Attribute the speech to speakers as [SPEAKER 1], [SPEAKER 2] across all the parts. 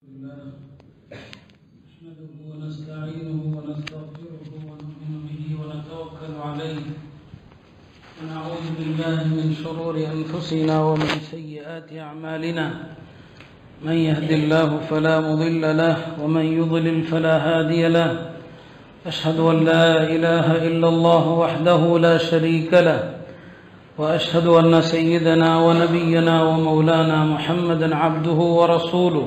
[SPEAKER 1] الله نحمده ونستعينه ونستغفره ونؤمن به ونتوكل عليه ونعوذ بالله من شرور انفسنا ومن سيئات اعمالنا من يهد الله فلا مضل له ومن يضلل فلا هادي له اشهد ان لا اله الا الله وحده لا شريك له واشهد ان سيدنا ونبينا ومولانا محمدا عبده ورسوله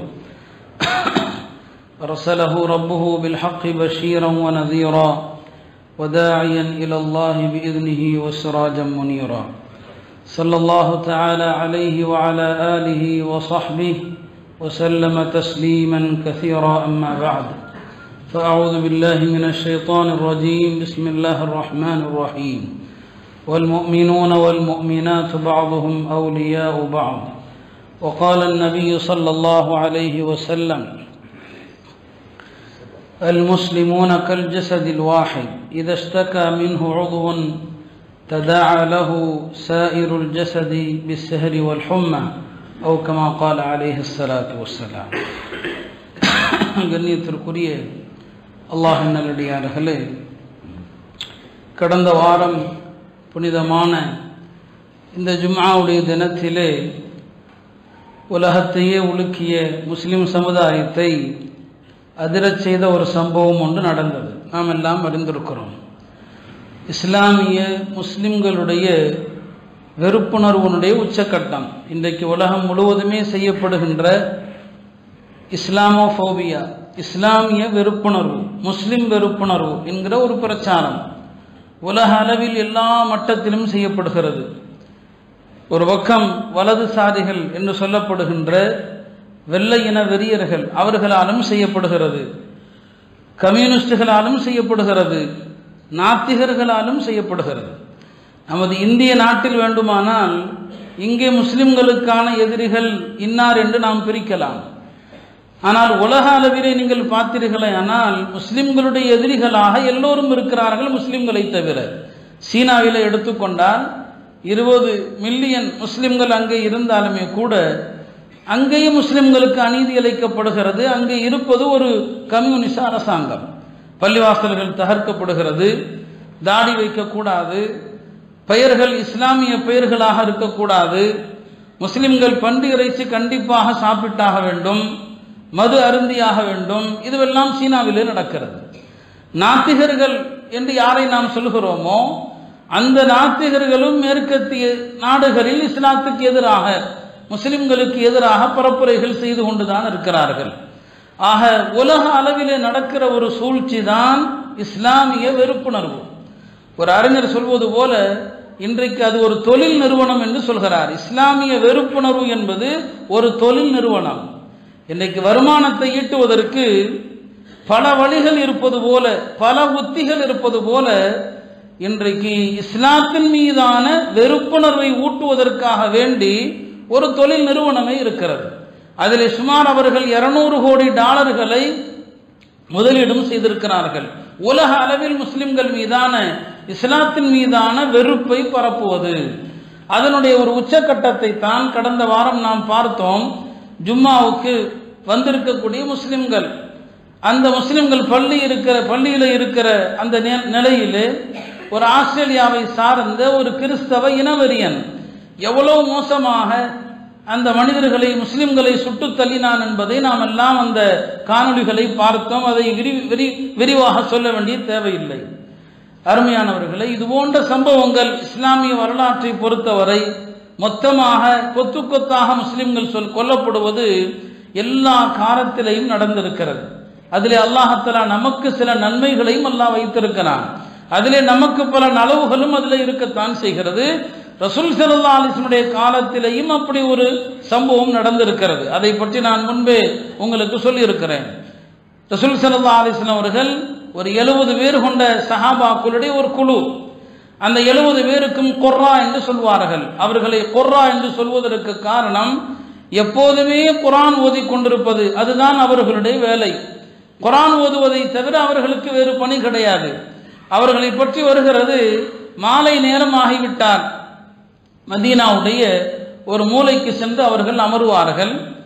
[SPEAKER 1] ارسله ربه بالحق بشيرا ونذيرا وداعيا الى الله باذنه وسراجا منيرا صلى الله تعالى عليه وعلى اله وصحبه وسلم تسليما كثيرا اما بعد فاعوذ بالله من الشيطان الرجيم بسم الله الرحمن الرحيم والمؤمنون والمؤمنات بعضهم اولياء بعض وقال النبي صلى الله عليه وسلم المسلمون كالجسد الواحد اذا اشتكى منه عضو تداعى له سائر الجسد بالسهر والحمى او كما قال عليه الصلاه والسلام கண்ணியத்திற்குரிய அல்லாஹ் நல்லடியார்களே கடந்த வாரம் புனிதமான இந்த ஜும்ஆவுடைய தினத்திலே உலகத்தையே உலுக்கிய முஸ்லிம் சமுதாயத்தை அதிரச் செய்த ஒரு சம்பவம் ஒன்று நடந்தது நாம் எல்லாம் அறிந்திருக்கிறோம் இஸ்லாமிய முஸ்லிம்களுடைய வெறுப்புணர்வுனுடைய உச்சக்கட்டம் இன்றைக்கு உலகம் முழுவதுமே செய்யப்படுகின்ற இஸ்லாமோஃபோபியா இஸ்லாமிய வெறுப்புணர்வு முஸ்லிம் வெறுப்புணர்வு என்கிற ஒரு பிரச்சாரம் உலக அளவில் எல்லா மட்டத்திலும் செய்யப்படுகிறது ஒரு பக்கம் வலதுசாரிகள் என்று சொல்லப்படுகின்ற வெள்ளை இன வெறியர்கள் அவர்களாலும் செய்யப்படுகிறது கம்யூனிஸ்டுகளாலும் செய்யப்படுகிறது நாத்திகர்களாலும் செய்யப்படுகிறது நமது இந்திய நாட்டில் வேண்டுமானால் இங்கே முஸ்லிம்களுக்கான எதிரிகள் இன்னார் என்று நாம் பிரிக்கலாம் ஆனால் உலக அளவிலே நீங்கள் பார்த்தீர்களே ஆனால் முஸ்லிம்களுடைய எதிரிகளாக எல்லோரும் இருக்கிறார்கள் முஸ்லிம்களை தவிர சீனாவில் எடுத்துக்கொண்டால் இருபது மில்லியன் முஸ்லிம்கள் அங்கே இருந்தாலுமே கூட அங்கேயும் முஸ்லிம்களுக்கு அநீதி அளிக்கப்படுகிறது அங்கே இருப்பது ஒரு கம்யூனிச அரசாங்கம் பள்ளிவாசல்கள் தகர்க்கப்படுகிறது தாடி வைக்கக்கூடாது பெயர்கள் இஸ்லாமிய பெயர்களாக இருக்கக்கூடாது முஸ்லிம்கள் பன்றி இறைச்சி கண்டிப்பாக சாப்பிட்டாக வேண்டும் மது அருந்தியாக வேண்டும் இதுவெல்லாம் சீனாவிலே நடக்கிறது நாத்திகர்கள் என்று யாரை நாம் சொல்கிறோமோ அந்த நாத்திகர்களும் மேற்கத்திய நாடுகளில் இஸ்லாத்துக்கு எதிராக முஸ்லிம்களுக்கு எதிராக பரப்புரைகள் செய்து கொண்டுதான் இருக்கிறார்கள் ஆக உலக அளவிலே நடக்கிற ஒரு சூழ்ச்சி தான் இஸ்லாமிய வெறுப்புணர்வு ஒரு அறிஞர் சொல்வது போல இன்றைக்கு அது ஒரு தொழில் நிறுவனம் என்று சொல்கிறார் இஸ்லாமிய வெறுப்புணர்வு என்பது ஒரு தொழில் நிறுவனம் இன்றைக்கு வருமானத்தை ஈட்டுவதற்கு பல வழிகள் இருப்பது போல பல உத்திகள் இருப்பது போல இன்றைக்கு இஸ்லாத்தின் மீதான வெறுப்புணர்வை ஊட்டுவதற்காக வேண்டி ஒரு தொழில் நிறுவனமே இருக்கிறது அதில் சுமார் அவர்கள் இருநூறு கோடி டாலர்களை முதலீடும் செய்திருக்கிறார்கள் உலக அளவில் முஸ்லிம்கள் மீதான இஸ்லாத்தின் மீதான வெறுப்பை பரப்புவது அதனுடைய ஒரு உச்சக்கட்டத்தை தான் கடந்த வாரம் நாம் பார்த்தோம் ஜும்மாவுக்கு வந்திருக்கக்கூடிய முஸ்லிம்கள் அந்த முஸ்லிம்கள் பள்ளி இருக்கிற பள்ளியில் இருக்கிற அந்த நிலையிலே ஒரு ஆஸ்திரேலியாவை சார்ந்த ஒரு கிறிஸ்தவ இனவெறியன் எவ்வளவு மோசமாக அந்த மனிதர்களை முஸ்லிம்களை சுட்டு தள்ளினான் என்பதை நாம் எல்லாம் அந்த காணொலிகளை பார்த்தோம் அதை விரி விரி விரிவாக சொல்ல வேண்டிய தேவையில்லை அருமையானவர்களை இது போன்ற சம்பவங்கள் இஸ்லாமிய வரலாற்றை பொறுத்தவரை மொத்தமாக கொத்து கொத்தாக முஸ்லிம்கள் சொல் கொல்லப்படுவது எல்லா காலத்திலையும் நடந்திருக்கிறது அதிலே அல்லாஹத்தலா நமக்கு சில நன்மைகளையும் அல்லாஹ் வைத்திருக்கிறான் அதிலே நமக்கு பல நலவுகளும் அதில் இருக்கத்தான் செய்கிறது ரசூல் சல்லா அலிஸ்னுடைய காலத்திலேயும் அப்படி ஒரு சம்பவம் நடந்திருக்கிறது அதை பற்றி நான் முன்பே உங்களுக்கு சொல்லியிருக்கிறேன் ரசூல் சல்லா அலிஸ்லாம் அவர்கள் ஒரு எழுபது பேர் கொண்ட சஹாபாக்களுடைய ஒரு குழு அந்த எழுபது பேருக்கும் கொர்ரா என்று சொல்வார்கள் அவர்களை கொர்ரா என்று சொல்வதற்கு காரணம் எப்போதுமே குரான் ஓதி கொண்டிருப்பது அதுதான் அவர்களுடைய வேலை குரான் ஓதுவதை தவிர அவர்களுக்கு வேறு பணி கிடையாது அவர்களை பற்றி வருகிறது மாலை நேரம் ஆகிவிட்டார் மதீனாவுடைய ஒரு மூலைக்கு சென்று அவர்கள் அமருவார்கள்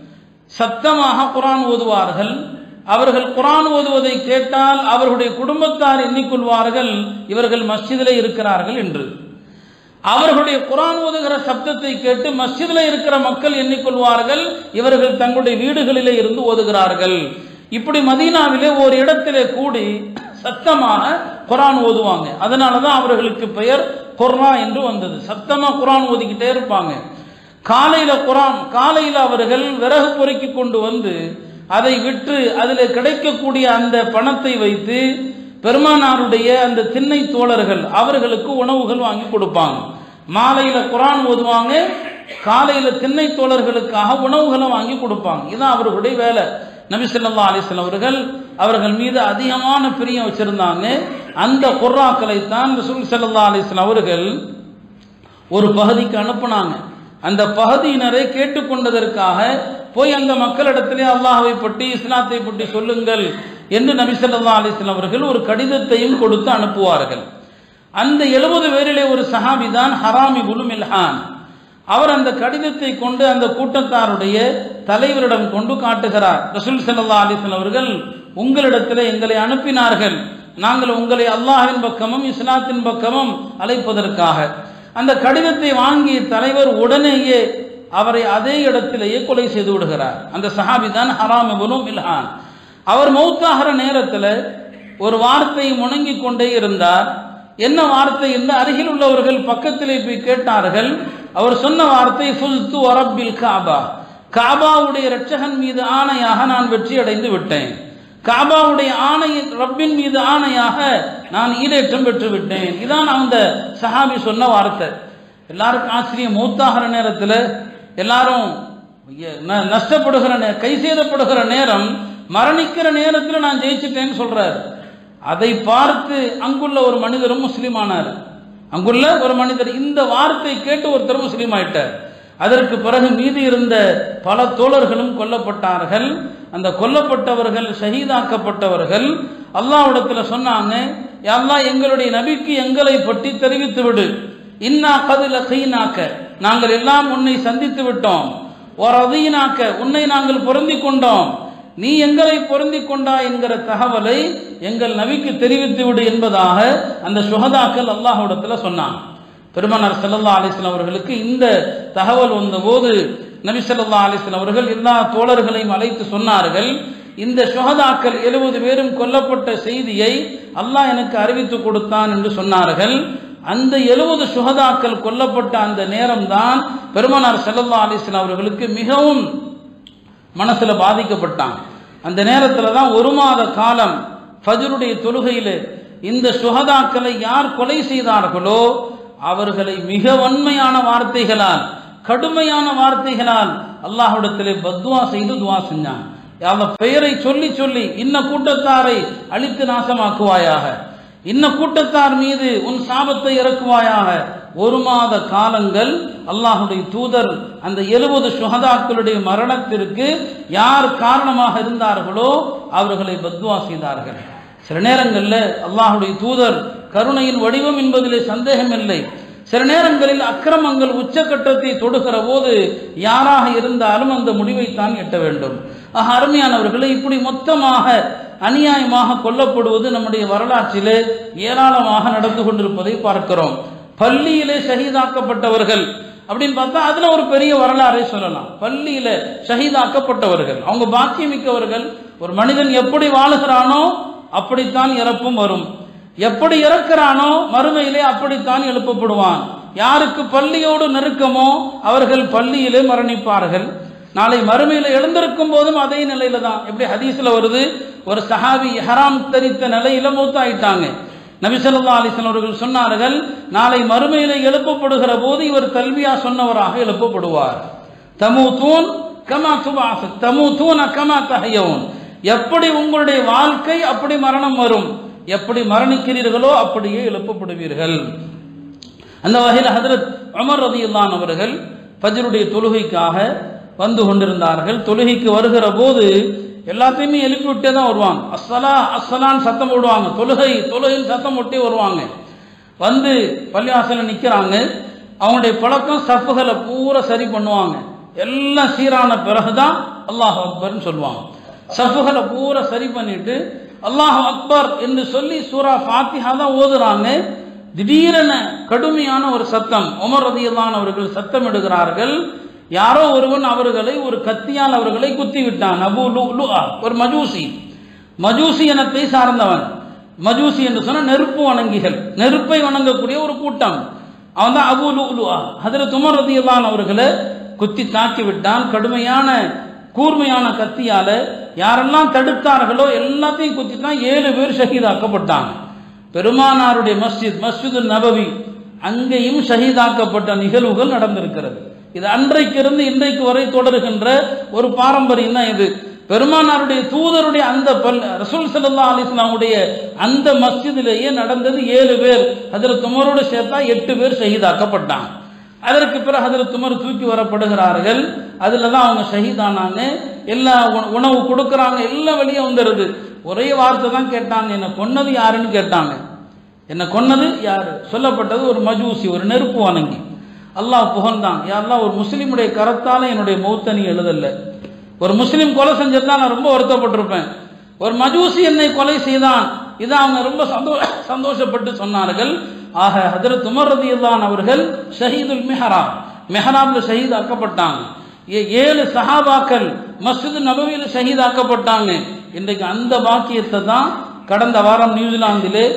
[SPEAKER 1] சத்தமாக குரான் ஓதுவார்கள் அவர்கள் குரான் ஓதுவதை கேட்டால் அவர்களுடைய குடும்பத்தார் எண்ணிக்கொள்வார்கள் இவர்கள் மஸ்ஜிதிலே இருக்கிறார்கள் என்று அவர்களுடைய குரான் ஓதுகிற சப்தத்தை கேட்டு மஸ்ஜிதில் இருக்கிற மக்கள் எண்ணிக்கொள்வார்கள் இவர்கள் தங்களுடைய வீடுகளிலே இருந்து ஓதுகிறார்கள் இப்படி மதீனாவிலே ஒரு இடத்திலே கூடி சத்தமாக குரான் ஓதுவாங்க அதனால தான் அவர்களுக்கு பெயர் குர்ஆ என்று வந்தது சத்தமா குரான் ஓதிக்கிட்டே இருப்பாங்க காலையில குரான் காலையில் அவர்கள் விறகு பொறுக்கி கொண்டு வந்து அதை விற்று அதில் கிடைக்கக்கூடிய அந்த பணத்தை வைத்து பெருமானாருடைய அந்த திண்ணை தோழர்கள் அவர்களுக்கு உணவுகள் வாங்கி கொடுப்பாங்க மாலையில குரான் ஓதுவாங்க காலையில திண்ணை தோழர்களுக்காக உணவுகளை வாங்கி கொடுப்பாங்க இதுதான் அவர்களுடைய வேலை நபி ஸல்லல்லாஹு அலைஹி வஸல்லம் அவர்கள் அவர்கள் மீது அதிகமான பிரியம் வச்சிருந்தாங்க அந்த குர்ராக்களை தான் ரசூல் ஸல்லல்லாஹு அலைஹி வஸல்லம் அவர்கள் ஒரு பகுதிக்கு அனுப்புனாங்க அந்த பகுதியினரை கேட்டுக்கொண்டதற்காக போய் அந்த மக்களிடத்திலே அல்லாஹ்வை பற்றி இஸ்லாத்தை பற்றி சொல்லுங்கள் என்று நபி ஸல்லல்லாஹு அலைஹி வஸல்லம் அவர்கள் ஒரு கடிதத்தையும் கொடுத்து அனுப்புவார்கள் அந்த எழுபது பேரிலே ஒரு சஹாபி தான் ஹராமி குலு மில்ஹான் அவர் அந்த கடிதத்தை கொண்டு அந்த கூட்டத்தாருடைய தலைவரிடம் கொண்டு காட்டுகிறார் ரசூல் ஸல்லல்லாஹு அலைஹி வஸல்லம் அவர்கள் உங்களிடத்தில் எங்களை அனுப்பினார்கள் நாங்கள் உங்களை அல்லாஹ்வின் பக்கமும் இஸ்லாத்தின் பக்கமும் அழைப்பதற்காக அந்த கடிதத்தை வாங்கிய தலைவர் உடனேயே அவரை அதே இடத்திலேயே கொலை செய்து விடுகிறார் அந்த சஹாபி தான் ஹராம் இப்னு மில்ஹான் அவர் மௌத்தாகிற நேரத்தில் ஒரு வார்த்தை முணங்கிக் கொண்டே இருந்தார் என்ன வார்த்தை என்று அருகில் உள்ளவர்கள் பக்கத்திலே போய் கேட்டார்கள் அவர் சொன்ன வார்த்தை ஃபுல்து வரப்பில் காபா காபாவுடைய இரட்சகன் மீது ஆணையாக நான் வெற்றி அடைந்து விட்டேன் காபாவுடைய ஆணை ரப்பின் மீது ஆணையாக நான் ஈடேற்றம் பெற்று விட்டேன் இதான் அந்த சஹாபி சொன்ன வார்த்தை எல்லாருக்கும் ஆச்சரியம் மூத்தாகிற நேரத்தில் எல்லாரும் ந- நஷ்டப்படுகிற நே- கை செய்தப்படுகிற நேரம் மரணிக்கிற நேரத்தில் நான் ஜெயிச்சிட்டேன்னு சொல்றாரு அதை பார்த்து அங்குள்ள ஒரு மனிதரும் முஸ்லீம் ஆனார் அங்குள்ள ஒரு மனிதர் இந்த வார்த்தை கேட்டு ஒருத்தர் முஸ்லீம் ஆயிட்டார் அதற்கு பிறகு மீதி இருந்த பல தோழர்களும் கொல்லப்பட்டார்கள் அந்த கொல்லப்பட்டவர்கள் ஷஹீதாக்கப்பட்டவர்கள் அல்லாஹ்விடத்தில் சொன்னாங்க "யா அல்லாஹ் எங்களுடைய நபிக்கு எங்களை பற்றி தெரிவித்து விடு இன்னா கதில கைனாக்க நாங்கள் எல்லாம் உன்னை சந்தித்து விட்டோம் ஒரு அதீனாக்க உன்னை நாங்கள் பொருந்திக் கொண்டோம் நீ எங்களை பொருந்திக் கொண்டா என்கிற தகவலை எங்கள் நபிக்கு தெரிவித்து விடு என்பதாக அந்த சுகதாக்கள் அல்லாஹ்விடத்தில் சொன்னாங்க பெருமானார் ஸல்லல்லாஹு அலைஹி வஸல்லம் அவர்களுக்கு இந்த தகவல் வந்தபோது நபி ஸல்லல்லாஹு அலைஹி வஸல்லம் அவர்கள் எல்லா தோழர்களையும் அழைத்து சொன்னார்கள் இந்த சுகதாக்கள் எழுபது பேரும் கொல்லப்பட்ட செய்தியை அல்லாஹ் எனக்கு அறிவித்து கொடுத்தான் என்று சொன்னார்கள் அந்த எழுபது சுகதாக்கள் கொல்லப்பட்ட அந்த நேரம்தான் பெருமானார் ஸல்லல்லாஹு அலைஹி வஸல்லம் அவர்களுக்கு மிகவும் மனசுல பாதிக்கப்பட்டாங்க அந்த நேரத்துல தான் ஒரு மாத காலம் ஃபஜ்ருடைய தொழுகையில இந்த சுகதாக்களை யார் கொலை செய்தார்களோ அவர்களை மிக வன்மையான வார்த்தைகளால் கடுமையான வார்த்தைகளால் அல்லாஹ்விடத்திலே பத்வா செய்து துவா செஞ்சாங்க அந்த பெயரை சொல்லி சொல்லி இன்ன கூட்டத்தாரை அழித்து நாசமாக்குவாயாக இன்ன கூட்டத்தார் மீது உன் சாபத்தை இறக்குவாயாக ஒரு மாத காலங்கள் அல்லாஹுடைய தூதர் அந்த எழுபது சுகதாக்களுடைய மரணத்திற்கு யார் காரணமாக இருந்தார்களோ அவர்களை பத்வா செய்தார்கள் சில நேரங்களில் அல்லாஹுடைய தூதர் கருணையின் வடிவம் என்பதிலே சந்தேகமில்லை சில நேரங்களில் அக்கிரமங்கள் உச்சக்கட்டத்தை தொடுகிற போது யாராக இருந்தாலும் அந்த முடிவைத்தான் எட்ட வேண்டும் ஆக அருமையானவர்களை இப்படி மொத்தமாக அநியாயமாக கொல்லப்படுவது நம்முடைய வரலாற்றிலே ஏராளமாக நடந்து கொண்டிருப்பதை பார்க்கிறோம் பள்ளியிலே ஷஹீதாக்கப்பட்டவர்கள் அப்படின்னு பார்த்தா அதுல ஒரு பெரிய வரலாறை சொல்லலாம் பள்ளியில ஷஹீதாக்கப்பட்டவர்கள் அவங்க பாக்கியமிக்கவர்கள் ஒரு மனிதன் எப்படி வாழுகிறானோ அப்படித்தான் இறப்பும் வரும் எப்படி இறக்கிறானோ மறுமையிலே அப்படித்தான் எழுப்பப்படுவான் யாருக்கு பள்ளியோடு நெருக்கமோ அவர்கள் பள்ளியிலே மரணிப்பார்கள் நாளை மறுமையில எழுந்திருக்கும் போதும் அதே நிலையில தான் எப்படி ஹதீஸ்ல வருது ஒரு சஹாபி ஹராம் தரித்த நிலையில மூத்தாயிட்டாங்க நபி ஸல்லல்லாஹு அலைஹி வஸல்லம் அவர்கள் சொன்னார்கள் நாளை மறுமையில எழுப்பப்படுகிற போது இவர் தல்வியா சொன்னவராக எழுப்பப்படுவார் தமூதூன் கமா துபாஸ் தமூதூன கமா தஹயவுன் எப்படி உங்களுடைய வாழ்க்கை அப்படி மரணம் வரும் எப்படி மரணிக்கிறீர்களோ அப்படியே எழுப்பப்படுவீர்கள் அந்த வகையில் ஹதரத் உமர் ரதியுல்லான் அவர்கள் ஃபஜ்ருடைய தொழுகைக்காக வந்து கொண்டிருந்தார்கள் தொழுகைக்கு வருகிற போது எல்லாத்தையுமே எழுப்பி விட்டே தான் வருவாங்க அஸ்ஸலா அஸ்ஸலான்னு சத்தம் போடுவாங்க தொழுகை தொழுகைன்னு சத்தம் போட்டே வருவாங்க வந்து பள்ளிவாசலில் நிற்கிறாங்க அவங்களுடைய பழக்கம் சப்புகளை பூரா சரி பண்ணுவாங்க எல்லாம் சீரான பிறகுதான் அல்லாஹ் அக்பர்னு சொல்லுவாங்க சஃபுகளை பூரா சரி பண்ணிட்டு அல்லாஹ் அக்பர் என்று சொல்லி சூரா ஃபாத்திஹா தான் ஓதுறாங்க திடீரென கடுமையான ஒரு சத்தம் உமர் ரதியல்லான் அவர்கள் சத்தம் இடுகிறார்கள் யாரோ ஒருவன் அவர்களை ஒரு கத்தியால் அவர்களை குத்தி விட்டான் அபு லு லுஆ, ஒரு மஜூசி மஜூசி இனத்தை சார்ந்தவன் மஜூசி என்று சொன்ன நெருப்பு வணங்கிகள் நெருப்பை வணங்கக்கூடிய ஒரு கூட்டம் அவன் தான் அபு லுலுஆ ஹதரத் உமர் ரதியல்லான் அவர்களை குத்தி தாக்கி விட்டான் கடுமையான கூர்மையான கத்தியால யாரெல்லாம் தடுத்தார்களோ எல்லாத்தையும் குத்தி தான் ஏழு பேர் ஷஹீதாக்கப்பட்டாங்க பெருமானாருடைய மஸ்ஜித் மஸ்ஜிது நபவி அங்கேயும் ஷஹீதாக்கப்பட்ட நிகழ்வுகள் நடந்திருக்கிறது இது அன்றைக்கிருந்து இன்றைக்கு வரை தொடருகின்ற ஒரு பாரம்பரியம் தான் இது பெருமானாருடைய தூதருடைய அந்த பல் ரசூல் சல்லா அலிஸ்லாமுடைய அந்த மஸ்ஜிதிலேயே நடந்தது ஏழு பேர் அதில் துமரோடு சேர்த்தா எட்டு பேர் ஷஹீதாக்கப்பட்டாங்க அதற்கு பிறகு ஹதரத் உமர் தூக்கி வரப்படுகிறார்கள் அதில் தான் அவங்க ஷஹீதானாங்க எல்லா உண- உணவு கொடுக்குறாங்க எல்லாம் வெளியே வந்துடுது ஒரே வார்த்தை தான் கேட்டாங்க என்னை கொன்னது யாருன்னு கேட்டாங்க என்னை கொன்னது யாரு சொல்லப்பட்டது ஒரு மஜூசி ஒரு நெருப்பு வணங்கி அல்லாஹ் புகழ்ந்தான் யாரெல்லாம் ஒரு முஸ்லீமுடைய கரத்தால என்னுடைய மௌத்த நீ எழுதல ஒரு முஸ்லீம் கொலை செஞ்சதா நான் ரொம்ப வருத்தப்பட்டிருப்பேன் ஒரு மஜூசி என்னை கொலை செய்தான் இதை அவங்க ரொம்ப சந்தோ சந்தோஷப்பட்டு சொன்னார்கள் ஆக ஹதரத் உமர் ரதியுல்லான் அவர்கள் ஷஹீதுல் மெஹராப் மெஹராப்ல ஷஹீத் ஆக்கப்பட்டாங்க ஏ- ஏழு சஹாபாக்கள் மஸ்ஜித் நபவியில் ஷஹீத் ஆக்கப்பட்டாங்க இன்றைக்கு அந்த பாக்கியத்தை தான் கடந்த வாரம் நியூசிலாந்திலே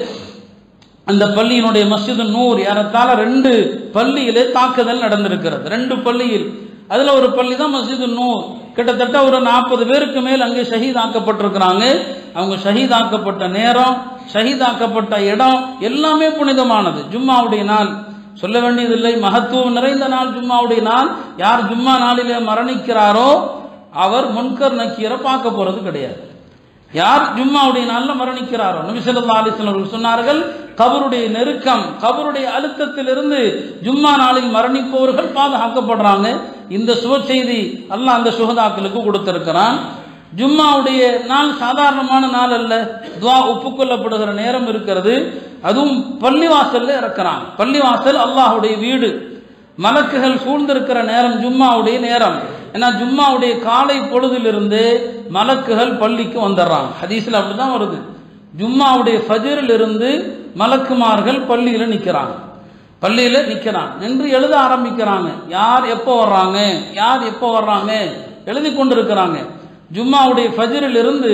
[SPEAKER 1] அந்த பள்ளியினுடைய மஸ்ஜிது நூர் ஏறத்தாழ ரெண்டு பள்ளியிலே தாக்குதல் நடந்திருக்கிறது ரெண்டு பள்ளியில் அதுல ஒரு பள்ளி தான் மஸ்ஜிது நூர் கிட்டத்தட்ட ஒரு நாற்பது பேருக்கு மேல் அங்கே ஷஹீதாக்கப்பட்டிருக்கிறாங்க அவங்க ஷஹீதாக்கப்பட்ட நேரம் ஷஹீதாக்கப்பட்ட இடம் எல்லாமே புனிதமானது ஜும்மாவுடைய நாள் சொல்ல வேண்டியதில்லை மகத்துவம் நிறைந்த நாள் ஜும்மாவுடைய நாள் யார் ஜும்மா நாளிலே மரணிக்கிறாரோ அவர் முன்கர் நக்கீரை பார்க்க போறது கிடையாது யார் ஜும்மாவுடைய நாள்ல மரணிக்கிறாரோ நபி ஸல்லல்லாஹு அலைஹி வஸல்லம் அவர்கள் சொன்னார்கள் கபருடைய நெருக்கம் கபருடைய அழுத்தத்திலிருந்து ஜும்மா நாளில் மரணிப்பவர்கள் பாதுகாக்கப்படுறாங்க இந்த சுப செய்தி அல்லாஹ் அந்த சுகதாக்களுக்கு கொடுத்திருக்கிறான் ஜும்மாவுடைய நாள் சாதாரணமான நாள் அல்ல துவா ஒப்புக்கொள்ளப்படுகிற நேரம் இருக்கிறது அதுவும் பள்ளிவாசல்ல இறக்குறாங்க பள்ளிவாசல் அல்லாஹ்வுடைய வீடு மலக்குகள் சூழ்ந்திருக்கிற நேரம் ஜும்மாவுடைய நேரம் ஏன்னா ஜும்மாவுடைய காலை பொழுதிலிருந்து மலக்குகள் பள்ளிக்கு வந்துடுறாங்க ஹதீஸ்ல அப்படிதான் வருது ஜும்மாவுடைய ஃபஜரில் இருந்து மலக்குமார்கள் பள்ளியில நிக்கிறாங்க பள்ளியில நிக்கிறாங்க நின்று எழுத ஆரம்பிக்கிறாங்க யார் எப்போ வர்றாங்க யார் எப்போ வர்றாங்க எழுதி கொண்டிருக்கிறாங்க ஜும்மாவுடைய ஃபஜரில் இருந்து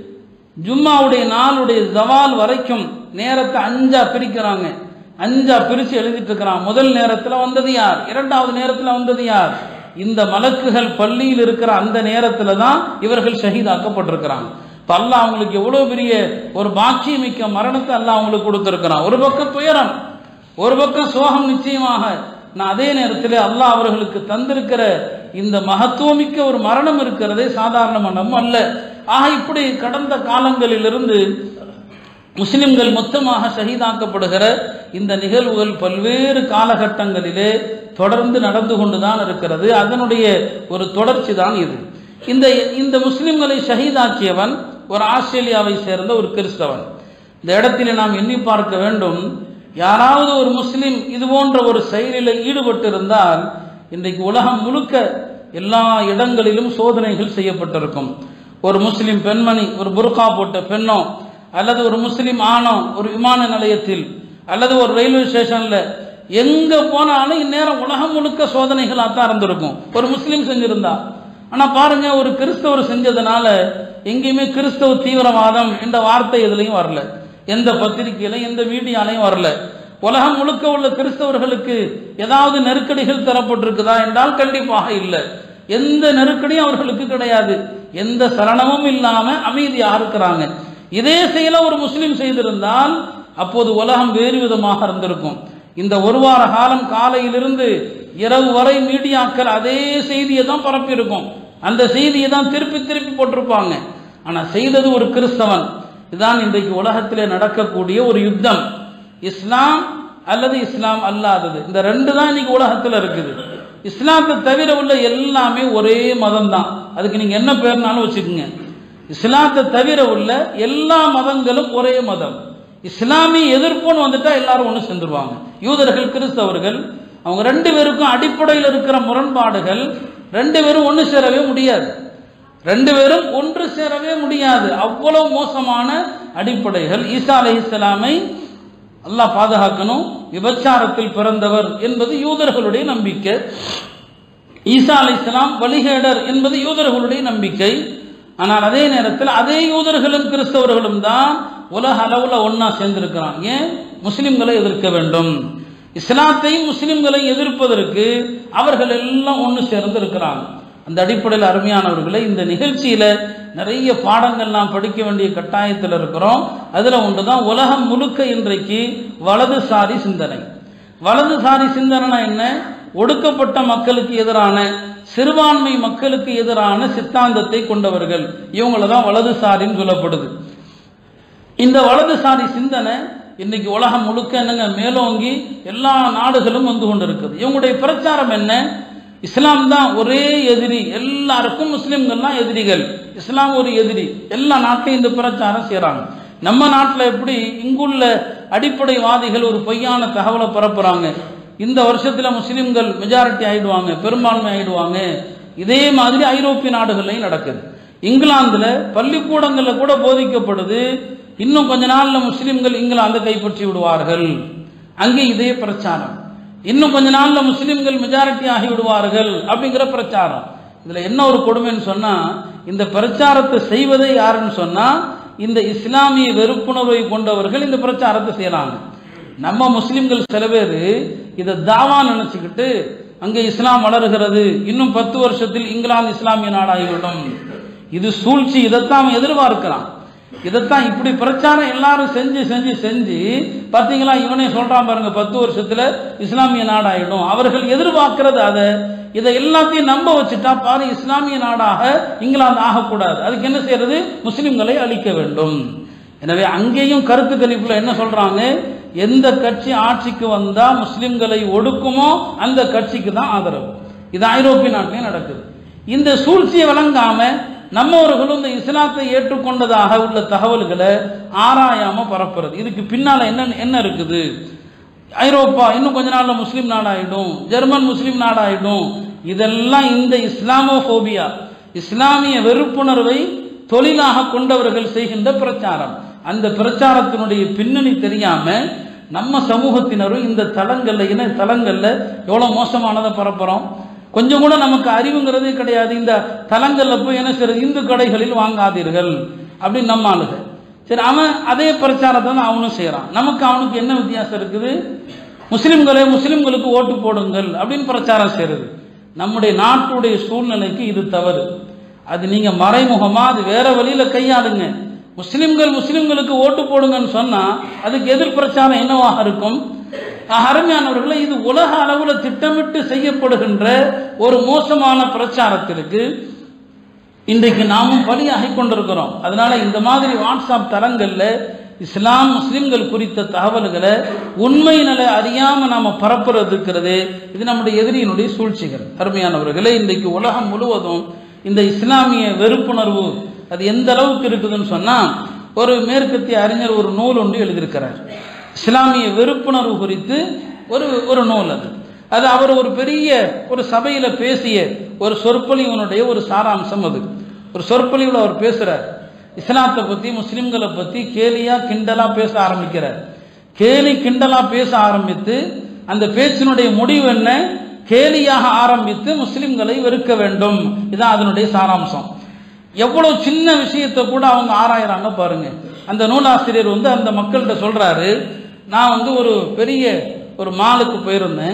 [SPEAKER 1] ஜும்மாவுடைய நாளுடைய ஜவால் வரைக்கும் நேரத்தை அஞ்சா பிரிக்கிறாங்க அஞ்சா பிரிச்சு எழுதிட்டு இருக்கிறான் முதல் நேரத்துல வந்தது யார் இரண்டாவது நேரத்துல வந்தது யார் இந்த மலக்குகள் பள்ளியில் இருக்கிற அந்த நேரத்துல தான் இவர்கள் ஷஹீதாக்கப்பட்டிருக்கிறாங்க இப்ப அல்லாஹ் அவங்களுக்கு எவ்வளவு பெரிய ஒரு பாக்கியமிக்க மரணத்தை அல்லாஹ் அவங்களுக்கு கொடுத்திருக்கிறான் ஒரு பக்கம் துயரம் ஒரு பக்கம் சோகம் நிச்சயமாக நான் அதே நேரத்தில் அல்லாஹ் அவர்களுக்கு தந்திருக்கிற இந்த மகத்துவமிக்க ஒரு மரணம் இருக்கிறதே சாதாரண மரணம் அல்ல ஆக இப்படி கடந்த காலங்களிலிருந்து முஸ்லிம்கள் மொத்தமாக ஷஹீதாக்கப்படுகிற இந்த நிகழ்வுகள் பல்வேறு காலகட்டங்களிலே தொடர்ந்து நடந்து கொண்டுதான் இருக்கிறது அதனுடைய ஒரு தொடர்ச்சி தான் இது இந்த இந்த முஸ்லிம்களை ஷஹீதாக்கியவன் ஒரு ஆஸ்திரேலியாவை சேர்ந்த ஒரு கிறிஸ்தவன் இந்த இடத்திலே நாம் எண்ணி பார்க்க வேண்டும் யாராவது ஒரு முஸ்லிம் இது போன்ற ஒரு செயலில் ஈடுபட்டு இருந்தால் இன்றைக்கு உலகம் முழுக்க எல்லா இடங்களிலும் சோதனைகள் செய்யப்பட்டிருக்கும் ஒரு முஸ்லிம் பெண்மணி ஒரு புர்கா போட்ட பெண்ணோ அல்லது ஒரு முஸ்லிம் ஆணோ ஒரு விமான நிலையத்தில் அல்லது ஒரு ரயில்வே ஸ்டேஷன்ல எங்க போனாலும் இந்நேரம் உலகம் முழுக்க சோதனைகளாக தான் இருந்திருக்கும் ஒரு முஸ்லீம் செஞ்சிருந்தா ஆனா பாருங்க ஒரு கிறிஸ்தவர் செஞ்சதுனால எங்கேயுமே கிறிஸ்தவ தீவிரவாதம் என்ற வார்த்தை எதுலையும் வரல எந்த பத்திரிகையிலும் எந்த மீடியாலையும் வரல உலகம் முழுக்க உள்ள கிறிஸ்தவர்களுக்கு ஏதாவது நெருக்கடிகள் தரப்பட்டிருக்குதா என்றால் கண்டிப்பாக இல்லை எந்த நெருக்கடியும் அவர்களுக்கு கிடையாது எந்த சலனமும் இல்லாம அமைதியாக இருக்கிறாங்க இதே செயலை ஒரு முஸ்லிம் செய்திருந்தால் அப்போது உலகம் வேறு விதமாக இருந்திருக்கும் இந்த ஒரு வார காலம் காலையிலிருந்து இரவு வரை மீடியாக்கள் அதே செய்தியை தான் பரப்பியிருக்கும் அந்த செய்தியை தான் திருப்பி திருப்பி போட்டிருப்பாங்க ஆனா செய்தது ஒரு கிறிஸ்தவன் இதுதான் இன்றைக்கு உலகத்திலே நடக்கக்கூடிய ஒரு யுத்தம் இஸ்லாம் அல்லது இஸ்லாம் அல்லாதது இந்த ரெண்டு தான் இன்னைக்கு உலகத்தில் இருக்குது இஸ்லாத்தை தவிர உள்ள எல்லாமே ஒரே மதம் தான் அதுக்கு நீங்க என்ன பேர்னாலும் வச்சுக்கோங்க இஸ்லாத்தை தவிர உள்ள எல்லா மதங்களும் ஒரே மதம் இஸ்லாமிய எதிர்ப்புன்னு வந்துட்டா எல்லாரும் ஒன்று சேர்ந்துருவாங்க யூதர்கள் கிறிஸ்தவர்கள் அவங்க ரெண்டு பேருக்கும் அடிப்படையில் இருக்கிற முரண்பாடுகள் ரெண்டு பேரும் ஒன்று சேரவே முடியாது ரெண்டு பேரும் ஒன்று சேரவே முடியாது அவ்வளவு மோசமான அடிப்படைகள் ஈசா அலைஹிஸ்ஸலாமை அல்லாஹ் பாதுகாக்கணும் விபச்சாரத்தில் பிறந்தவர் என்பது யூதர்களுடைய நம்பிக்கை ஈசா அலைஹிஸ்ஸலாம் வழிகேடர் என்பது யூதர்களுடைய நம்பிக்கை ஆனால் அதே நேரத்தில் அதே யூதர்களும் கிறிஸ்தவர்களும் தான் உலக அளவுல ஒண்ணா சேர்ந்திருக்கிறான் ஏன் முஸ்லிம்களை எதிர்க்க வேண்டும் இஸ்லாத்தையும் முஸ்லிம்களை எதிர்ப்பதற்கு அவர்கள் எல்லாம் ஒன்று சேர்ந்து இருக்கிறாங்க அந்த அடிப்படையில் அருமையானவர்களை இந்த நிகழ்ச்சியில நிறைய பாடங்கள் நாம் படிக்க வேண்டிய கட்டாயத்தில் இருக்கிறோம் அதுல ஒன்றுதான் உலகம் முழுக்க இன்றைக்கு வலதுசாரி சிந்தனை வலதுசாரி சிந்தனை என்ன ஒடுக்கப்பட்ட மக்களுக்கு எதிரான சிறுபான்மை மக்களுக்கு எதிரான சித்தாந்தத்தை கொண்டவர்கள் இவங்கள தான் வலதுசாரின்னு சொல்லப்படுது இந்த வலதுசாரி சிந்தனை இன்னைக்கு உலகம் முழுக்க என்னங்க மேலோங்கி எல்லா நாடுகளும் வந்து கொண்டிருக்குது இவங்களுடைய பிரச்சாரம் என்ன இஸ்லாம் தான் ஒரே எதிரி எல்லாருக்கும் முஸ்லிம்கள்லாம் எதிரிகள் இஸ்லாம் ஒரு எதிரி எல்லா நாட்டிலும் இந்த பிரச்சாரம் செய்றாங்க நம்ம நாட்டில் எப்படி இங்குள்ள அடிப்படைவாதிகள் ஒரு பொய்யான தகவலை பரப்புறாங்க இந்த வருஷத்துல முஸ்லிம்கள் மெஜாரிட்டி ஆயிடுவாங்க பெரும்பான்மை ஆயிடுவாங்க இதே மாதிரி ஐரோப்பிய நாடுகள்லையும் நடக்குது இங்கிலாந்துல பள்ளிக்கூடங்கள்ல கூட போதிக்கப்படுது இன்னும் கொஞ்ச நாள்ல முஸ்லிம்கள் இங்கிலாந்து கைப்பற்றி விடுவார்கள் அங்கே இதே பிரச்சாரம் இன்னும் கொஞ்ச நாள்ல முஸ்லிம்கள் மெஜாரிட்டி ஆகி விடுவார்கள் அப்படிங்கிற பிரச்சாரம் இதுல என்ன ஒரு கொடுமைன்னு சொன்னா இந்த பிரச்சாரத்தை செய்வதே யாருன்னு சொன்னா இந்த இஸ்லாமிய வெறுப்புணர்வை கொண்டவர்கள் இந்த பிரச்சாரத்தை செய்யறாங்க நம்ம முஸ்லிம்கள் சில பேர் இதை தாவா நினைச்சுக்கிட்டு அங்கே இஸ்லாம் வளர்கிறது இன்னும் பத்து வருஷத்தில் இங்கிலாந்து இஸ்லாமிய நாடாகிவிடும் இது சூழ்ச்சி இதைத்தான் அவன் எதிர்பார்க்கிறான் இதைத்தான் இப்படி பிரச்சாரம் எல்லாரும் செஞ்சு செஞ்சு செஞ்சு பார்த்தீங்களா இவனே சொல்றான் பாருங்க பத்து வருஷத்துல இஸ்லாமிய நாடாயிடும் அவர்கள் எதிர்பார்க்கிறது அதை இதை எல்லாத்தையும் நம்ப வச்சுட்டா பாரு இஸ்லாமிய நாடாக இங்கிலாந்து ஆகக்கூடாது அதுக்கு என்ன செய்யறது முஸ்லிம்களை அழிக்க வேண்டும் எனவே அங்கேயும் கருத்து கணிப்புல என்ன சொல்றாங்க எந்த கட்சி ஆட்சிக்கு வந்தா முஸ்லிம்களை ஒடுக்குமோ அந்த கட்சிக்கு தான் ஆதரவு இது ஐரோப்பிய நாட்டிலையும் நடக்குது இந்த சூழ்ச்சியை வழங்காம நம்மவர்களும் இந்த இஸ்லாத்தை ஏற்றுக்கொண்டதாக உள்ள தகவல்களை ஆராயாம பரப்புறது இதுக்கு பின்னால என்ன என்ன இருக்குது ஐரோப்பா இன்னும் கொஞ்ச நாள்ல முஸ்லீம் நாடாயிடும் ஜெர்மன் முஸ்லீம் நாடாயிடும் இதெல்லாம் இந்த இஸ்லாமோபோபியா இஸ்லாமிய வெறுப்புணர்வை தொழிலாக கொண்டவர்கள் செய்கின்ற பிரச்சாரம் அந்த பிரச்சாரத்தினுடைய பின்னணி தெரியாம நம்ம சமூகத்தினரும் இந்த தளங்கள்ல இன தளங்கள்ல எவ்வளவு மோசமானதை பரப்புறோம் கொஞ்சம் கூட நமக்கு அறிவுங்கிறதே கிடையாது இந்த தலங்கள்ல போய் என்ன செய்யறது இந்து கடைகளில் வாங்காதீர்கள் அப்படின்னு நம்ம ஆளுக சரி அவன் அதே பிரச்சாரத்தை தான் அவனும் செய்யறான் நமக்கு அவனுக்கு என்ன வித்தியாசம் இருக்குது முஸ்லிம்களே முஸ்லிம்களுக்கு ஓட்டு போடுங்கள் அப்படின்னு பிரச்சாரம் செய்யறது நம்முடைய நாட்டுடைய சூழ்நிலைக்கு இது தவறு அது நீங்க மறைமுகமா அது வேற வழியில கையாளுங்க முஸ்லிம்கள் முஸ்லிம்களுக்கு ஓட்டு போடுங்கன்னு சொன்னா அதுக்கு எதிர் பிரச்சாரம் என்னவாக இருக்கும் அருமையானவர்களை இது உலக அளவில் திட்டமிட்டு செய்யப்படுகின்ற ஒரு மோசமான பிரச்சாரத்திற்கு இன்றைக்கு நாமும் பலியாகி கொண்டிருக்கிறோம் அதனால இந்த மாதிரி வாட்ஸ்அப் தளங்கள்ல இஸ்லாம் முஸ்லிம்கள் குறித்த தகவல்களை உண்மை நிலை அறியாம நாம பரப்புறது இருக்கிறது இது நம்முடைய எதிரியினுடைய சூழ்ச்சிகள் அருமையானவர்களே இன்றைக்கு உலகம் முழுவதும் இந்த இஸ்லாமிய வெறுப்புணர்வு அது எந்த அளவுக்கு இருக்குதுன்னு சொன்னா ஒரு மேற்கத்திய அறிஞர் ஒரு நூல் ஒன்று எழுதியிருக்கிறார் இஸ்லாமிய வெறுப்புணர்வு குறித்து ஒரு ஒரு நூல் அது அது அவர் ஒரு பெரிய ஒரு சபையில பேசிய ஒரு சொற்பொழிவனுடைய ஒரு சாராம்சம் அது ஒரு சொற்பொழிவில் அவர் பேசுறார் இஸ்லாத்தை பத்தி முஸ்லிம்களை பத்தி கேலியா கிண்டலா பேச ஆரம்பிக்கிறார் கேலி கிண்டலா பேச ஆரம்பித்து அந்த பேச்சினுடைய முடிவு என்ன கேலியாக ஆரம்பித்து முஸ்லிம்களை வெறுக்க வேண்டும் இதான் அதனுடைய சாராம்சம் எவ்வளவு சின்ன விஷயத்தை கூட அவங்க ஆராயிறாங்க பாருங்க அந்த நூலாசிரியர் வந்து அந்த மக்கள்கிட்ட சொல்றாரு நான் வந்து ஒரு பெரிய ஒரு மாலுக்கு போயிருந்தேன்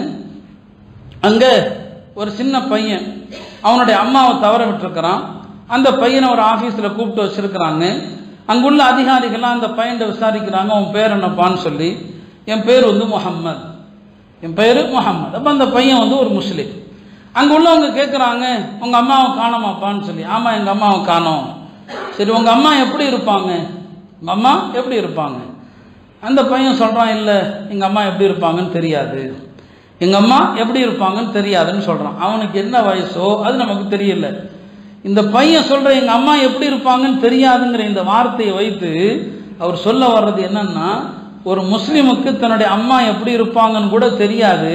[SPEAKER 1] அங்க ஒரு சின்ன பையன் அவனுடைய அம்மாவை தவற விட்டுருக்கிறான் அந்த பையனை ஒரு ஆஃபீஸில் கூப்பிட்டு வச்சிருக்கிறாங்க அங்குள்ள அதிகாரிகள்லாம் அந்த பையன்கிட்ட விசாரிக்கிறாங்க அவன் பேர் என்னப்பான்னு சொல்லி என் பேர் வந்து முகம்மது என் பேர் முகம்மது அப்போ அந்த பையன் வந்து ஒரு முஸ்லீம் அங்கே உள்ளவங்க கேட்குறாங்க உங்கள் அம்மாவை காணோமாப்பான்னு சொல்லி ஆமாம் எங்கள் அம்மாவை காணோம் சரி உங்கள் அம்மா எப்படி இருப்பாங்க உங்கள் அம்மா எப்படி இருப்பாங்க அந்த பையன் சொல்கிறான் இல்லை எங்கள் அம்மா எப்படி இருப்பாங்கன்னு தெரியாது எங்கள் அம்மா எப்படி இருப்பாங்கன்னு தெரியாதுன்னு சொல்கிறான் அவனுக்கு என்ன வயசோ அது நமக்கு தெரியல இந்த பையன் சொல்கிற எங்கள் அம்மா எப்படி இருப்பாங்கன்னு தெரியாதுங்கிற இந்த வார்த்தையை வைத்து அவர் சொல்ல வர்றது என்னன்னா ஒரு முஸ்லீமுக்கு தன்னுடைய அம்மா எப்படி இருப்பாங்கன்னு கூட தெரியாது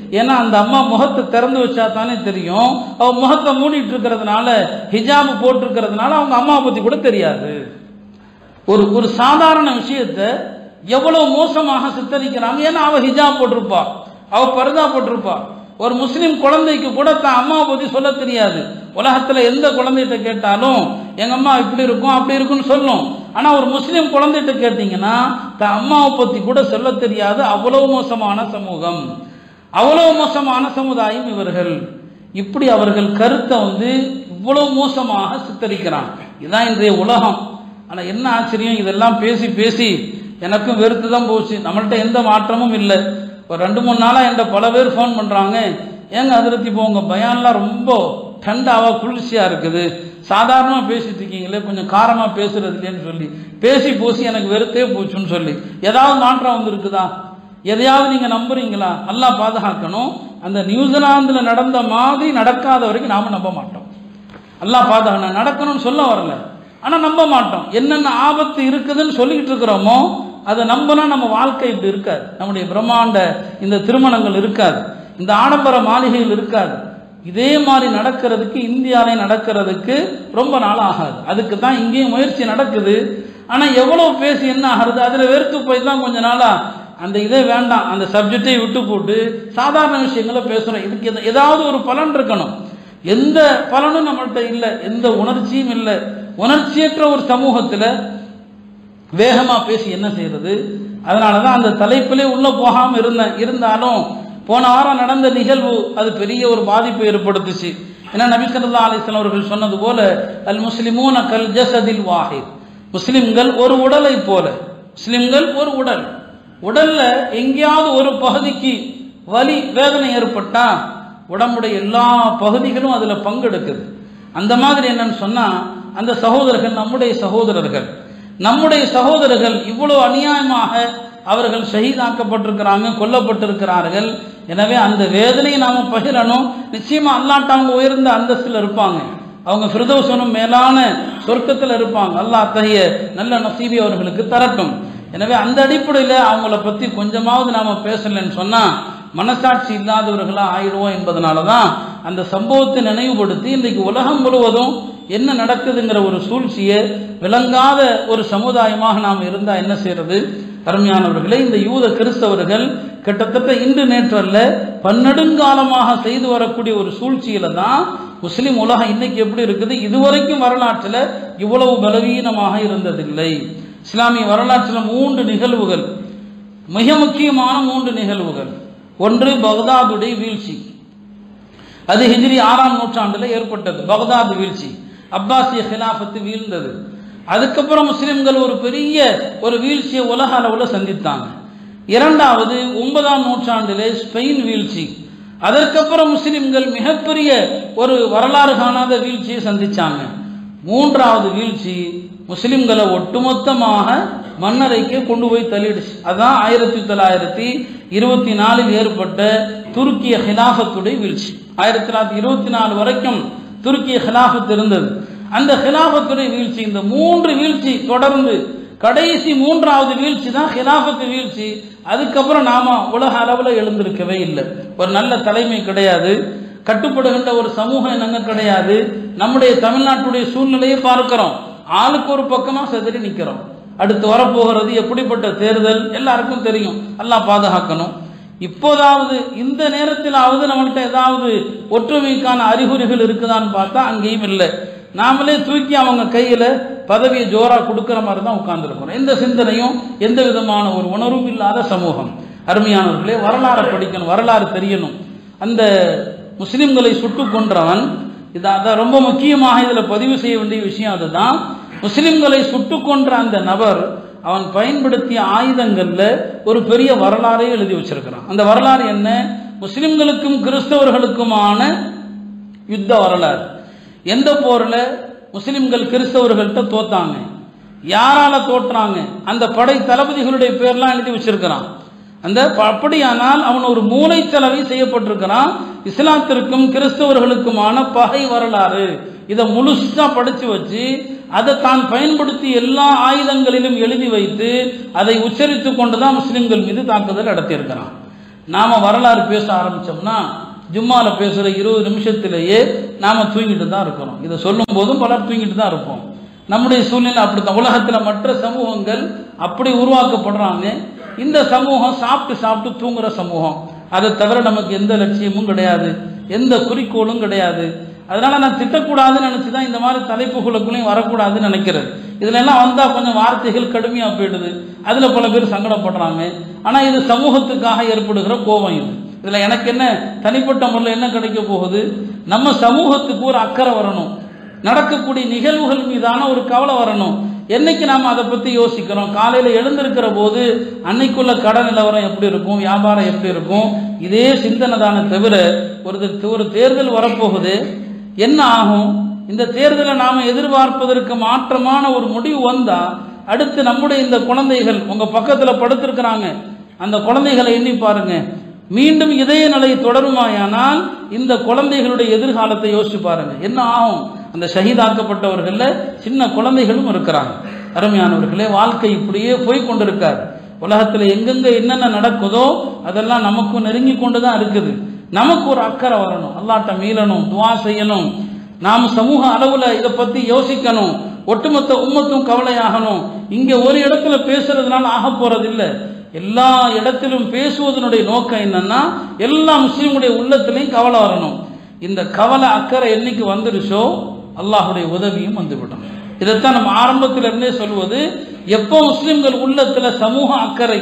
[SPEAKER 1] ஏன்னா அந்த அம்மா முகத்தை திறந்து வச்சா தானே தெரியும் அவ முகத்தை மூடிட்டு இருக்கிறதுனால ஹிஜாப் போட்டிருக்கிறதுனால அவங்க அம்மாவை பத்தி கூட தெரியாது ஒரு ஒரு சாதாரண விஷயத்தை எவ்வளவு மோசமாக சித்தரிக்கிறாங்க ஏன்னா அவ ஹிஜாப் போட்டிருப்பா அவ பர்தா போட்டிருப்பா ஒரு முஸ்லிம் குழந்தைக்கு கூட தான் அம்மாவை பத்தி சொல்ல தெரியாது உலகத்துல எந்த குழந்தைகிட்ட கேட்டாலும் எங்க அம்மா இப்படி இருக்கும் அப்படி இருக்கும்னு சொல்லும் ஆனா ஒரு முஸ்லிம் குழந்தைகிட்ட கேட்டீங்கன்னா தன் அம்மாவை பத்தி கூட சொல்ல தெரியாது அவ்வளவு மோசமான சமூகம் அவ்வளவு மோசமான சமுதாயம் இவர்கள் இப்படி அவர்கள் கருத்தை வந்து இவ்வளவு மோசமாக சித்தரிக்கிறாங்க இதுதான் இன்றைய உலகம் ஆனா என்ன ஆச்சரியம் இதெல்லாம் பேசி பேசி எனக்கும் வெறுத்து தான் போச்சு நம்மள்ட்ட எந்த மாற்றமும் இல்லை ஒரு ரெண்டு மூணு நாளா என்கிட்ட பல பேர் ஃபோன் பண்றாங்க ஏங்க அதிருத்தி இப்போ உங்க பயான்லாம் ரொம்ப டண்டாவா குளிர்ச்சியா இருக்குது சாதாரணமா பேசிட்டு இருக்கீங்களே கொஞ்சம் காரமா பேசுறது இல்லைன்னு சொல்லி பேசி போசி எனக்கு வெறுத்தே போச்சுன்னு சொல்லி ஏதாவது மாற்றம் வந்திருக்குதா எதையாவது நீங்க நம்புறீங்களா நல்லா பாதுகாக்கணும் அந்த நியூசிலாந்துல நடந்த மாதிரி நடக்காத வரைக்கும் நாம நம்ப மாட்டோம் அல்லாஹ் பாதுகாக்கணும் நடக்கணும்னு சொல்ல வரல ஆனா நம்ப மாட்டோம் என்னென்ன ஆபத்து இருக்குதுன்னு சொல்லிக்கிட்டு இருக்கிறோமோ அதை நம்பினா நம்ம வாழ்க்கை இப்படி இருக்காது நம்முடைய பிரம்மாண்ட இந்த திருமணங்கள் இருக்காது இந்த ஆடம்பர மாளிகைகள் இருக்காது இதே மாதிரி நடக்கிறதுக்கு இந்தியாவிலே நடக்கிறதுக்கு ரொம்ப நாள் ஆகாது அதுக்கு தான் இங்கேயும் முயற்சி நடக்குது ஆனா எவ்வளவு பேசி என்ன ஆகுறது அதுல வெறுத்து போய் தான் கொஞ்ச நாளா அந்த இதே வேண்டாம் அந்த சப்ஜெக்டை விட்டு போட்டு சாதாரண விஷயங்களை பேசுறோம் இதுக்கு எத- ஏதாவது ஒரு பலன் இருக்கணும் எந்த பலனும் நம்மள்ட்ட இல்லை எந்த உணர்ச்சியும் இல்லை உணர்ச்சியற்ற ஒரு சமூகத்துல வேகமா பேசி என்ன செய்யறது அதனாலதான் அந்த தலைப்பிலே உள்ள போகாம இருந்தேன் இருந்தாலும் போன வாரம் நடந்த நிகழ்வு அது பெரிய ஒரு பாதிப்பை ஏற்படுத்துச்சு ஏன்னா நபி ஸல்லல்லாஹு அலைஹி வஸல்லம் அவர்கள் சொன்னது போல அல் முஸ்லிமூன கல் ஜஸதில் வாஹித் முஸ்லிம்கள் ஒரு உடலை போல முஸ்லிம்கள் ஒரு உடல் உடல்ல எங்கேயாவது ஒரு பகுதிக்கு வலி வேதனை ஏற்பட்டா உடம்புடைய எல்லா பகுதிகளும் அதுல பங்கெடுக்குது அந்த மாதிரி என்னன்னு சொன்னா அந்த சகோதரர்கள் நம்முடைய சகோதரர்கள் நம்முடைய சகோதரர்கள் இவ்வளவு அநியாயமாக அவர்கள் ஷஹீதாக்கப்பட்டிருக்கிறாங்க கொல்லப்பட்டிருக்கிறார்கள் எனவே அந்த வேதனையை நாம பகிரணும் நிச்சயமா அல்லாட்ட அவங்க உயர்ந்த அந்தஸ்துல இருப்பாங்க அவங்க ஃபிரதோசனும் மேலான சொர்க்கத்தில் இருப்பாங்க அல்லாஹ் அத்தகைய நல்ல நசீபி அவர்களுக்கு தரட்டும் எனவே அந்த அடிப்படையில் அவங்கள பத்தி கொஞ்சமாவது நாம பேசலன்னு சொன்னா மனசாட்சி இல்லாதவர்களா ஆயிடுவோம் என்பதனால தான் அந்த சம்பவத்தை நினைவுபடுத்தி இன்றைக்கு உலகம் முழுவதும் என்ன நடக்குதுங்கிற ஒரு சூழ்ச்சியை விளங்காத ஒரு சமுதாயமாக நாம் இருந்தா என்ன செய்யறது அருமையானவர்களே இந்த யூத கிறிஸ்தவர்கள் கிட்டத்தட்ட இன்று நேற்றல்ல பன்னெடுங்காலமாக செய்து வரக்கூடிய ஒரு சூழ்ச்சியில தான் முஸ்லிம் உலகம் இன்னைக்கு எப்படி இருக்குது இதுவரைக்கும் வரலாற்றில் இவ்வளவு பலவீனமாக இருந்ததில்லை இஸ்லாமிய வரலாற்றில் மூன்று நிகழ்வுகள் மிக முக்கியமான மூன்று நிகழ்வுகள் ஒன்று பக்தாதுடைய வீழ்ச்சி அது ஹிஜ்ரி ஆறாம் நூற்றாண்டுல ஏற்பட்டது பக்தாத் வீழ்ச்சி அப்பாசிய ஹிலாஃபத்து வீழ்ந்தது அதுக்கப்புறம் முஸ்லிம்கள் ஒரு பெரிய ஒரு வீழ்ச்சியை உலக அளவுல சந்தித்தாங்க இரண்டாவது ஒன்பதாம் நூற்றாண்டிலே ஸ்பெயின் வீழ்ச்சி அதற்கப்புறம் முஸ்லிம்கள் மிகப்பெரிய ஒரு வரலாறு காணாத வீழ்ச்சியை சந்திச்சாங்க மூன்றாவது வீழ்ச்சி முஸ்லிம்களை ஒட்டுமொத்தமாக மன்னரைக்கே கொண்டு போய் தள்ளிடுச்சு அதான் ஆயிரத்தி தொள்ளாயிரத்தி இருபத்தி நாலில் ஏற்பட்ட துருக்கிய ஹிலாஃபத்துடைய வீழ்ச்சி ஆயிரத்தி தொள்ளாயிரத்தி இருபத்தி நாலு வரைக்கும் துருக்கிய ஹிலாஃபத் இருந்தது அந்த ஹிலாஃபத்துடைய வீழ்ச்சி இந்த மூன்று வீழ்ச்சி தொடர்ந்து கடைசி மூன்றாவது வீழ்ச்சி தான் ஹிலாஃபத்து வீழ்ச்சி அதுக்கப்புறம் நாம உலக அளவில் எழுந்திருக்கவே இல்லை ஒரு நல்ல தலைமை கிடையாது கட்டுப்படுகின்ற ஒரு சமூகம் என்னங்க கிடையாது நம்முடைய தமிழ்நாட்டுடைய சூழ்நிலையை பார்க்கிறோம் ஆளுக்கு ஒரு பக்கமா செதறி நிக்கிறோம் அடுத்து வரப்போகிறது எப்படிப்பட்ட தேர்தல் எல்லாருக்கும் தெரியும் எல்லாம் பாதுகாக்கணும் இப்போதாவது இந்த நேரத்திலாவது நம்மள்ட்ட ஏதாவது ஒற்றுமைக்கான அறிகுறிகள் இருக்குதான்னு பார்த்தா அங்கேயும் இல்லை நாமளே தூக்கி அவங்க கையில பதவியை ஜோரா கொடுக்கிற மாதிரி தான் உட்கார்ந்துருக்கிறோம் எந்த சிந்தனையும் எந்த விதமான ஒரு உணர்வும் இல்லாத சமூகம் அருமையானவர்களே வரலாறை படிக்கணும் வரலாறு தெரியணும் அந்த முஸ்லிம்களை சுட்டு கொன்றவன் இது அதான் ரொம்ப முக்கியமாக இதில் பதிவு செய்ய வேண்டிய விஷயம் அதுதான் முஸ்லிம்களை சுட்டு கொன்ற அந்த நபர் அவன் பயன்படுத்திய ஆயுதங்கள்ல ஒரு பெரிய வரலாறை எழுதி வச்சிருக்கிறான் அந்த வரலாறு என்ன முஸ்லிம்களுக்கும் கிறிஸ்தவர்களுக்குமான யுத்த வரலாறு எந்த போர்ல முஸ்லிம்கள் கிறிஸ்தவர்கள்ட்ட தோத்தாங்க யாரால தோற்றாங்க அந்த படை தளபதிகளுடைய பேர்லாம் எழுதி வச்சிருக்கிறான் அந்த ப- அப்படியானால் அவன் ஒரு மூளைச்சலவை செய்யப்பட்டிருக்கிறான் இஸ்லாத்திற்கும் கிறிஸ்தவர்களுக்குமான பகை வரலாறு இதை முழுசா படிச்சு வச்சு அதை தான் பயன்படுத்தி எல்லா ஆயுதங்களிலும் எழுதி வைத்து அதை உச்சரித்து கொண்டுதான் முஸ்லிம்கள் மீது தாக்குதல் நடத்தியிருக்கிறான் நாம வரலாறு பேச ஆரம்பிச்சோம்னா ஜும்மால பேசுற இருபது நிமிஷத்திலேயே நாம தூங்கிட்டு தான் இருக்கிறோம் இதை சொல்லும் போதும் பலர் தூங்கிட்டு தான் இருப்போம் நம்முடைய சூழ்நிலை அப்படித்தான் உலகத்துல மற்ற சமூகங்கள் அப்படி உருவாக்கப்படுறாங்க இந்த சமூகம் சாப்பிட்டு சாப்பிட்டு தூங்குற சமூகம் அதை தவிர நமக்கு எந்த லட்சியமும் கிடையாது எந்த குறிக்கோளும் கிடையாது அதனால நான் திட்டக்கூடாதுன்னு நினைச்சு தான் இந்த மாதிரி தலைப்புகளுக்குள்ளேயும் வரக்கூடாதுன்னு நினைக்கிறது இதுல எல்லாம் வந்தா கொஞ்சம் வார்த்தைகள் கடுமையா போயிடுது அதுல பல பேர் சங்கடப்படுறாங்க ஆனா இது சமூகத்துக்காக ஏற்படுகிற கோபம் இது இதுல எனக்கு என்ன தனிப்பட்ட முறையில் என்ன கிடைக்க போகுது நம்ம சமூகத்துக்கு ஒரு அக்கறை வரணும் நடக்கக்கூடிய நிகழ்வுகள் மீதான ஒரு கவலை வரணும் என்னைக்கு நாம அதை பத்தி யோசிக்கிறோம் காலையில எழுந்திருக்கிற போது அன்னைக்குள்ள கடன் நிலவரம் எப்படி இருக்கும் வியாபாரம் எப்படி இருக்கும் இதே சிந்தனை தானே தவிர ஒரு ஒரு தேர்தல் வரப்போகுது என்ன ஆகும் இந்த தேர்தலை நாம எதிர்பார்ப்பதற்கு மாற்றமான ஒரு முடிவு வந்தா அடுத்து நம்முடைய இந்த குழந்தைகள் உங்க பக்கத்துல படுத்திருக்கிறாங்க அந்த குழந்தைகளை எண்ணி பாருங்க மீண்டும் இதய நிலை தொடருமாயானால் இந்த குழந்தைகளுடைய எதிர்காலத்தை யோசிச்சு பாருங்க என்ன ஆகும் அந்த ஷஹீதாக்கப்பட்டவர்கள்ல சின்ன குழந்தைகளும் இருக்கிறாங்க அருமையானவர்களே வாழ்க்கை இப்படியே போய் கொண்டிருக்காரு உலகத்துல எங்கெங்க என்னென்ன நடக்குதோ அதெல்லாம் நமக்கும் நெருங்கி கொண்டு தான் இருக்குது நமக்கு ஒரு அக்கறை வரணும் அல்லாட்ட மீளணும் துவா செய்யணும் நாம் சமூக அளவுல இதை பத்தி யோசிக்கணும் ஒட்டுமொத்த உம்மத்தும் கவலையாகணும் இங்க ஒரு இடத்துல பேசுறதுனால ஆக போறது இல்ல எல்லா இடத்திலும் பேசுவதனுடைய நோக்கம் என்னன்னா எல்லா முஸ்லீமுடைய உள்ளத்திலையும் கவலை வரணும் இந்த கவலை அக்கறை என்னைக்கு வந்துருச்சோ அல்லாஹுடைய உதவியும் வந்துவிடும் இதைத்தான் நம்ம ஆரம்பத்தில் இருந்தே சொல்வது எப்போ முஸ்லிம்கள் உள்ளத்துல சமூக அக்கறை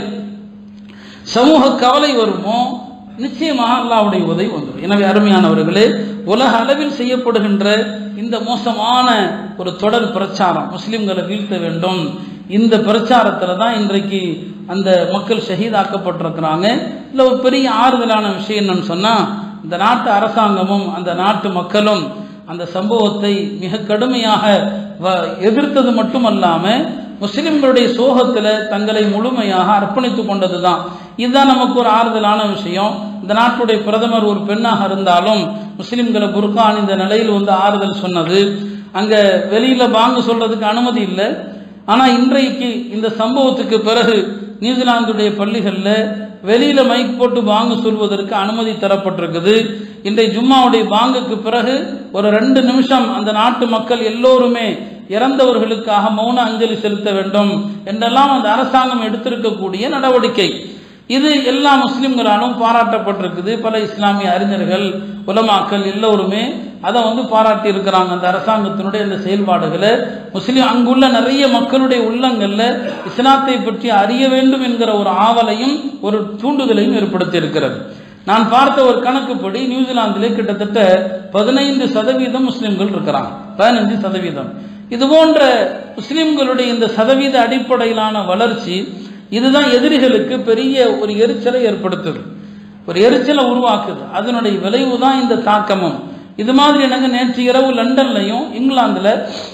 [SPEAKER 1] சமூக கவலை வருமோ நிச்சயமாக அல்லாவுடைய உதவி வந்துடும் எனவே அருமையானவர்களே உலக அளவில் செய்யப்படுகின்ற இந்த மோசமான ஒரு தொடர் பிரச்சாரம் முஸ்லிம்களை வீழ்த்த வேண்டும் இந்த பிரச்சாரத்தில் தான் இன்றைக்கு அந்த மக்கள் ஷஹீதாக்கப்பட்டிருக்கிறாங்க இல்லை ஒரு பெரிய ஆறுதலான விஷயம் என்னன்னு சொன்னால் இந்த நாட்டு அரசாங்கமும் அந்த நாட்டு மக்களும் அந்த சம்பவத்தை மிக கடுமையாக எதிர்த்தது மட்டுமல்லாமல் முஸ்லிம்களுடைய சோகத்தில் தங்களை முழுமையாக அர்ப்பணித்து கொண்டது தான் இதுதான் நமக்கு ஒரு ஆறுதலான விஷயம் இந்த நாட்டுடைய பிரதமர் ஒரு பெண்ணாக இருந்தாலும் முஸ்லிம்களை புர்கான் இந்த நிலையில் வந்து ஆறுதல் சொன்னது அங்கே வெளியில் வாங்க சொல்றதுக்கு அனுமதி இல்லை ஆனால் இன்றைக்கு இந்த சம்பவத்துக்கு பிறகு நியூசிலாந்துடைய பள்ளிகளில் வெளியில மைக் போட்டு வாங்க சொல்வதற்கு அனுமதி தரப்பட்டிருக்குது இன்றைய ஜும்மாவுடைய பாங்குக்கு பிறகு ஒரு ரெண்டு நிமிஷம் அந்த நாட்டு மக்கள் எல்லோருமே இறந்தவர்களுக்காக மௌன அஞ்சலி செலுத்த வேண்டும் என்றெல்லாம் அந்த அரசாங்கம் எடுத்திருக்கக்கூடிய நடவடிக்கை இது எல்லா முஸ்லிம்களாலும் பாராட்டப்பட்டிருக்குது பல இஸ்லாமிய அறிஞர்கள் உலமாக்கள் எல்லோருமே அதை வந்து பாராட்டி இருக்கிறாங்க அந்த அரசாங்கத்தினுடைய அந்த செயல்பாடுகளை முஸ்லீம் அங்குள்ள நிறைய மக்களுடைய உள்ளங்கள்ல இஸ்லாத்தை பற்றி அறிய வேண்டும் என்கிற ஒரு ஆவலையும் ஒரு தூண்டுதலையும் ஏற்படுத்தி இருக்கிறது நான் பார்த்த ஒரு கணக்குப்படி நியூசிலாந்திலே கிட்டத்தட்ட பதினைந்து சதவீதம் முஸ்லிம்கள் இருக்கிறாங்க பதினஞ்சு சதவீதம் இது போன்ற முஸ்லிம்களுடைய இந்த சதவீத அடிப்படையிலான வளர்ச்சி இதுதான் எதிரிகளுக்கு பெரிய ஒரு எரிச்சலை ஏற்படுத்துது ஒரு எரிச்சலை உருவாக்குது அதனுடைய விளைவு தான் இந்த தாக்கமும் இது மாதிரி எனக்கு நேற்று இரவு லண்டன்லையும் இங்கிலாந்துல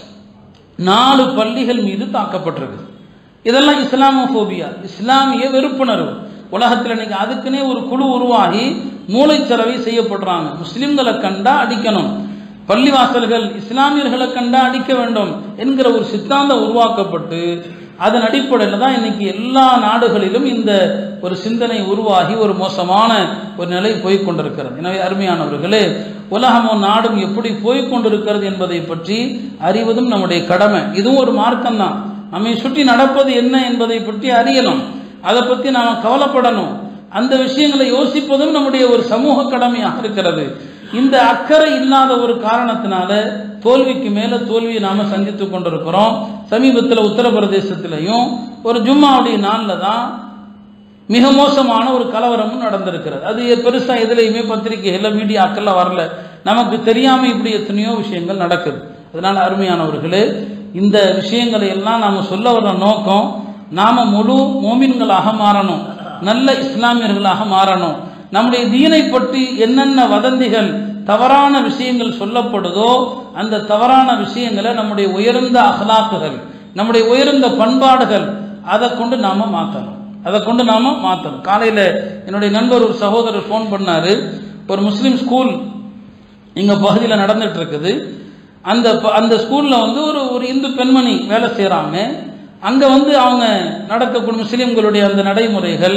[SPEAKER 1] நாலு பள்ளிகள் மீது தாக்கப்பட்டிருக்கு இதெல்லாம் இஸ்லாமோபோபியா இஸ்லாமிய வெறுப்புணர்வு உலகத்தில் இன்னைக்கு அதுக்குன்னே ஒரு குழு உருவாகி மூளைச்சலவை செய்யப்படுறாங்க முஸ்லிம்களை கண்டா அடிக்கணும் பள்ளிவாசல்கள் இஸ்லாமியர்களை கண்டா அடிக்க வேண்டும் என்கிற ஒரு சித்தாந்தம் உருவாக்கப்பட்டு அதன் அடிப்படையில் தான் இன்னைக்கு எல்லா நாடுகளிலும் இந்த ஒரு சிந்தனை உருவாகி ஒரு மோசமான ஒரு நிலை போய் கொண்டிருக்கிறது எனவே அருமையானவர்களே உலகமும் நாடும் எப்படி போய் கொண்டிருக்கிறது என்பதை பற்றி அறிவதும் நம்முடைய கடமை இதுவும் ஒரு மார்க்கம் தான் நம்மை சுற்றி நடப்பது என்ன என்பதை பற்றி அறியணும் அதை பற்றி நாம் கவலைப்படணும் அந்த விஷயங்களை யோசிப்பதும் நம்முடைய ஒரு சமூக கடமையாக இருக்கிறது இந்த அக்கறை இல்லாத ஒரு காரணத்தினால தோல்விக்கு மேல தோல்வியை நாம சந்தித்து கொண்டிருக்கிறோம் சமீபத்தில் உத்தரப்பிரதேசத்திலையும் ஒரு ஜும்மாவுடைய நாளில் தான் மிக மோசமான ஒரு கலவரமும் நடந்திருக்கிறது அது பெருசா எதுலையுமே பத்திரிகைகள்ல மீடியாக்கள்ல வரல நமக்கு தெரியாம இப்படி எத்தனையோ விஷயங்கள் நடக்குது அதனால அருமையானவர்களே இந்த விஷயங்களை எல்லாம் நாம சொல்ல வர்ற நோக்கம் நாம முழு மோமின்களாக மாறணும் நல்ல இஸ்லாமியர்களாக மாறணும் நம்முடைய தீனை பற்றி என்னென்ன வதந்திகள் தவறான விஷயங்கள் சொல்லப்படுதோ அந்த தவறான விஷயங்களை நம்முடைய உயர்ந்த அகலாக்குகள் நம்முடைய உயர்ந்த பண்பாடுகள் அதை கொண்டு நாம மாற்றணும் அதை கொண்டு நாம மாற்றணும் காலையில் என்னுடைய நண்பர் ஒரு சகோதரர் ஃபோன் பண்ணாரு ஒரு முஸ்லீம் ஸ்கூல் எங்க பகுதியில் நடந்துட்டு இருக்குது அந்த அந்த ஸ்கூல்ல வந்து ஒரு ஒரு இந்து பெண்மணி வேலை செய்கிறாங்க அங்க வந்து அவங்க நடக்கக்கூடிய முஸ்லீம்களுடைய அந்த நடைமுறைகள்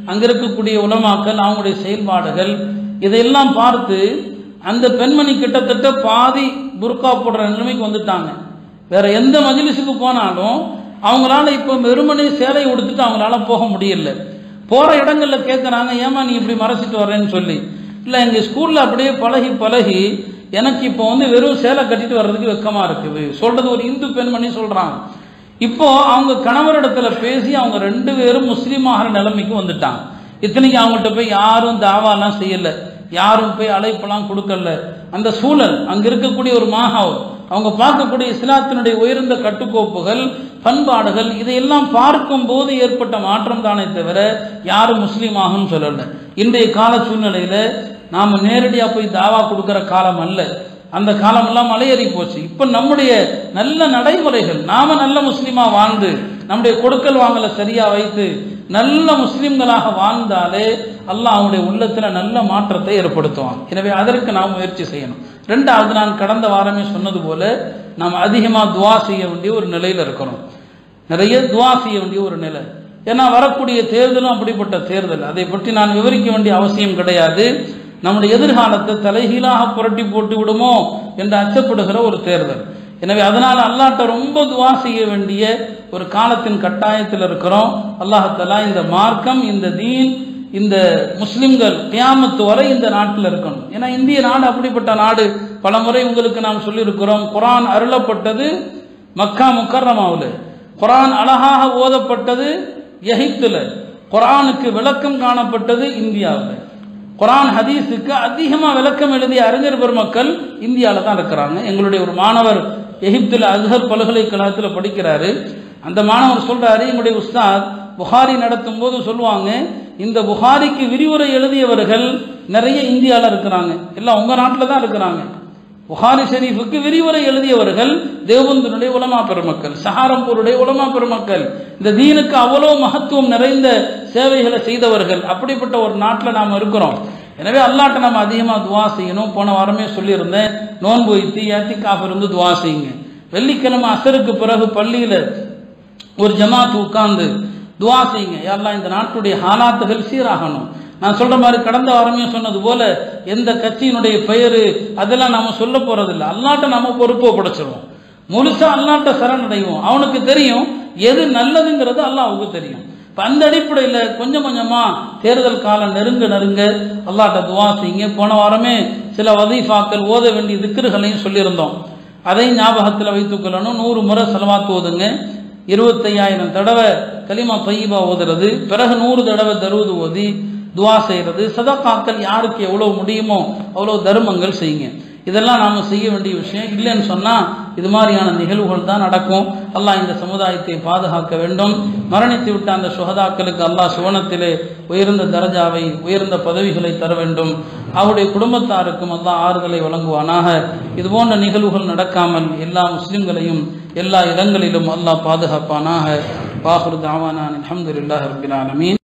[SPEAKER 1] அங்க இருக்கக்கூடிய உலமாக்கள் அவங்களுடைய செயல்பாடுகள் இதையெல்லாம் பார்த்து அந்த பெண்மணி கிட்டத்தட்ட பாதி புர்கா போடுற நிலைமைக்கு வந்துட்டாங்க வேற எந்த மஜ்லிஸுக்கு போனாலும் அவங்களால இப்போ வெறுமனே சேலை உடுத்துட்டு அவங்களால போக முடியல போற இடங்கள்ல கேட்குறாங்க ஏமா நீ இப்படி மறைச்சிட்டு வர்றேன்னு சொல்லி இல்லை எங்க ஸ்கூல்ல அப்படியே பழகி பழகி எனக்கு இப்போ வந்து வெறும் சேலை கட்டிட்டு வர்றதுக்கு வெக்கமா இருக்குது சொல்றது ஒரு இந்து பெண்மணி சொல்றாங்க இப்போ அவங்க கணவரிடத்துல பேசி அவங்க ரெண்டு பேரும் முஸ்லீம் ஆகிற நிலைமைக்கு வந்துட்டாங்க இத்தனைக்கு அவங்கள்ட்ட போய் யாரும் தாவாலாம் செய்யல யாரும் போய் அழைப்பெல்லாம் கொடுக்கல அந்த சூழல் அங்க இருக்கக்கூடிய ஒரு மாகாவ் அவங்க பார்க்கக்கூடிய இஸ்லாத்தினுடைய உயர்ந்த கட்டுக்கோப்புகள் பண்பாடுகள் இதையெல்லாம் பார்க்கும் போது ஏற்பட்ட மாற்றம் தானே தவிர யாரும் முஸ்லீம் ஆகும்னு சொல்லல இன்றைய கால சூழ்நிலையில நாம நேரடியா போய் தாவா கொடுக்கிற காலம் அல்ல அந்த காலம் எல்லாம் மலையேறி போச்சு இப்ப நம்முடைய நல்ல நடைமுறைகள் நாம நல்ல முஸ்லீமா வாழ்ந்து நம்முடைய கொடுக்கல் வாங்கல சரியா வைத்து நல்ல முஸ்லிம்களாக வாழ்ந்தாலே அல்லாஹ் அவனுடைய உள்ளத்துல நல்ல மாற்றத்தை ஏற்படுத்துவான் எனவே அதற்கு நாம் முயற்சி செய்யணும் ரெண்டாவது நான் கடந்த வாரமே சொன்னது போல நாம் அதிகமா துவா செய்ய வேண்டிய ஒரு நிலையில இருக்கிறோம் நிறைய துவா செய்ய வேண்டிய ஒரு நிலை ஏன்னா வரக்கூடிய தேர்தலும் அப்படிப்பட்ட தேர்தல் அதை பற்றி நான் விவரிக்க வேண்டிய அவசியம் கிடையாது நம்முடைய எதிர்காலத்தை தலைகீழாக புரட்டி போட்டு விடுமோ என்று அச்சப்படுகிற ஒரு தேர்தல் எனவே அதனால அல்லாட்ட ரொம்ப துவா செய்ய வேண்டிய ஒரு காலத்தின் கட்டாயத்தில் இருக்கிறோம் அல்லாஹத்தலா இந்த மார்க்கம் இந்த தீன் இந்த முஸ்லிம்கள் கியாமத்து வரை இந்த நாட்டில் இருக்கணும் ஏன்னா இந்திய நாடு அப்படிப்பட்ட நாடு பல முறை உங்களுக்கு நாம் சொல்லியிருக்கிறோம் குரான் அருளப்பட்டது மக்கா முக்கர்ரமாவில் குரான் அழகாக ஓதப்பட்டது எகிப்துல குரானுக்கு விளக்கம் காணப்பட்டது இந்தியாவில் குரான் ஹதீஸுக்கு அதிகமாக விளக்கம் எழுதிய அறிஞர் பெருமக்கள் இந்தியாவில் தான் இருக்கிறாங்க எங்களுடைய ஒரு மாணவர் எகிப்தில் அஸ்ஹர் பல்கலைக்கழகத்தில் படிக்கிறாரு அந்த மாணவர் சொல்றாரு எங்களுடைய உஸ்தாத் புகாரி நடத்தும் போது சொல்லுவாங்க இந்த புகாரிக்கு விரிவுரை எழுதியவர்கள் நிறைய இந்தியாவில் இருக்கிறாங்க எல்லாம் உங்க நாட்டில் தான் இருக்கிறாங்க புகாரி ஷெரீஃபுக்கு விரிவுரை எழுதியவர்கள் தேவபந்தனுடைய உலமா பெருமக்கள் சஹாரம்பூருடைய உலமா பெருமக்கள் இந்த தீனுக்கு அவ்வளவு மகத்துவம் நிறைந்த சேவைகளை செய்தவர்கள் அப்படிப்பட்ட ஒரு நாட்டில் நாம் இருக்கிறோம் எனவே அல்லாட்ட நம்ம அதிகமாக துவா செய்யணும் போன வாரமே சொல்லியிருந்தேன் நோன்பு வைத்து ஏத்திக்காக இருந்து துவா செய்யுங்க வெள்ளிக்கிழமை அசருக்கு பிறகு பள்ளியில் ஒரு ஜமாத்து உட்கார்ந்து துவா செய்யுங்க எல்லாம் இந்த நாட்டுடைய ஹாலாத்துகள் சீராகணும் நான் சொல்ற மாதிரி கடந்த வாரமே சொன்னது போல எந்த கட்சியினுடைய பெயரு அதெல்லாம் நாம சொல்ல போறதில்லை அல்லாட்ட நாம பொறுப்பை படைச்சிருவோம் முழுசா அல்லாட்ட சரணடைவோம் அவனுக்கு தெரியும் எது நல்லதுங்கிறது அல்லாவுக்கு தெரியும் இப்ப அந்த அடிப்படையில் கொஞ்சம் கொஞ்சமா தேர்தல் காலம் நெருங்க நெருங்க அல்லாட்ட துவா செய்யுங்க போன வாரமே சில வதீஃபாக்கள் ஓத வேண்டிய திக்கர்களையும் சொல்லியிருந்தோம் அதையும் ஞாபகத்தில் வைத்துக் கொள்ளணும் நூறு முறை செலவாக்கு ஓதுங்க இருபத்தையாயிரம் தடவை கலிமா பையபா ஓதுறது பிறகு நூறு தடவை தருவது ஓதி துவா செய்கிறது சதக்காக்கள் யாருக்கு எவ்வளோ முடியுமோ அவ்வளோ தர்மங்கள் செய்யுங்க இதெல்லாம் நாம் செய்ய வேண்டிய விஷயம் இல்லைன்னு சொன்னால் இது மாதிரியான நிகழ்வுகள் தான் நடக்கும் அல்லாஹ் இந்த சமுதாயத்தை பாதுகாக்க வேண்டும் மரணித்து விட்ட அந்த சுகதாக்களுக்கு அல்லாஹ் சுவனத்திலே உயர்ந்த தரஜாவை உயர்ந்த பதவிகளை தர வேண்டும் அவருடைய குடும்பத்தாருக்கும் அல்லாஹ் ஆறுதலை வழங்குவானாக இது போன்ற நிகழ்வுகள் நடக்காமல் எல்லா முஸ்லிம்களையும் எல்லா இடங்களிலும் அல்லாஹ் பாதுகாப்பானாக பாஹுர் தாவானான் அலமதுல்லாஹ் ரபில் ஆலமீன்